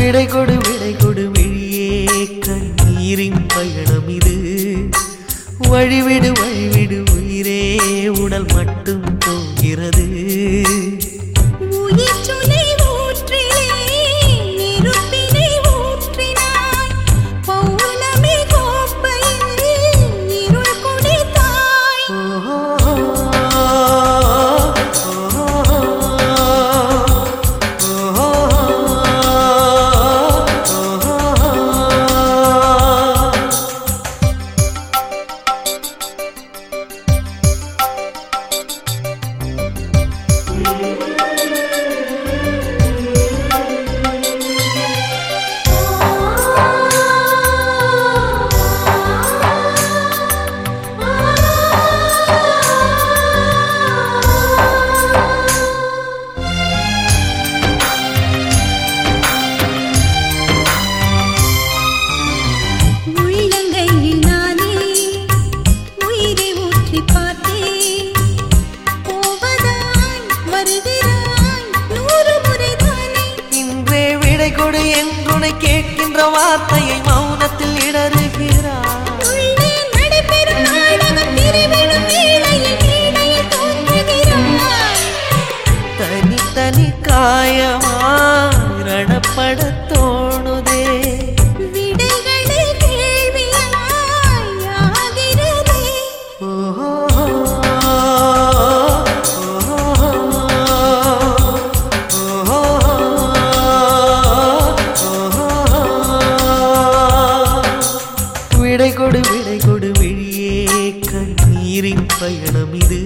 விடை கொடு விடை கொடு விழியே கண்ணீரின் பயணம் இது வழிவிடு வழிவிடு உயிரே உடல் மட்டும் போகிறது உயிர் சுனை ஊற்றிலே நெருப்பினை ஊற்றினாய் பௌர்ணமி கோப்பையில் இருள் குடித்தாய் உள்ளங்கையில் நானே உயிரை ஊற்றி பார்த்தேன் போவதாய் வருகிறாய் நூறு முறைதானே இன்றே விடை கொடு என்றுனை கேட்கின்ற வார்த்தையை மௌனத்தில் இடறுகிறார் உள்ளே நடைபெறும் நாடகம் திருவிழும் வேளையில் மேடையில் தோன்றுகிறாய் தனி தனி காயமாய் ரணப்படத் தோணுதே விடைகளே கேள்வியாய் ஆகிறதே விடை கொடு விடை கொடு விழியே கண்ணீரின் பயணம் இது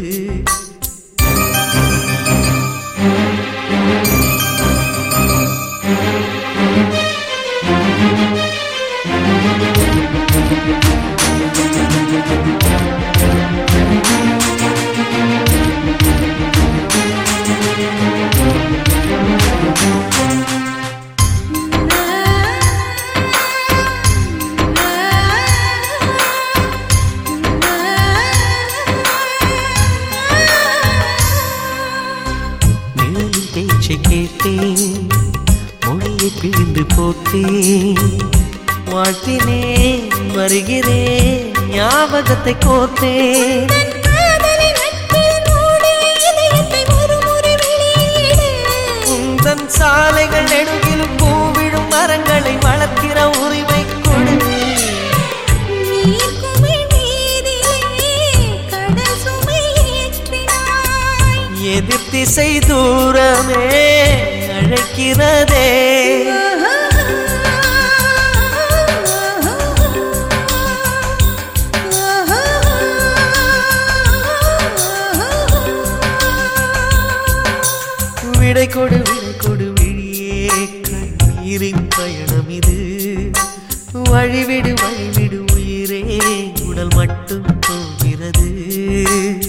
நிழலின் பேச்சை கேட்டேன் மொழியை பிழிந்து போட்டேன் வாழ்த்தினேன் வருகிறேன் ஞாபகத்தை கோத்தேன் தன் காதலை நட்பில் மூடி இதயத்தை ஒருமுறை வெளியிடு உந்தன் சாலைகள் நெடுகிலும் பூவிடும் மரங்களை வளர்க்கிற உரிமை கொடு நீர்க்குமிழ் மீதிலே கடல் சுமை ஏற்றினாய் எதிர் திசை தூரமே அழைக்கிறதே விடை கொடு விடை கொடு விழியே கண்ணீரின் பயணம் இது வழிவிடு வழிவிடு உயிரே உடல் மட்டும் போகிறது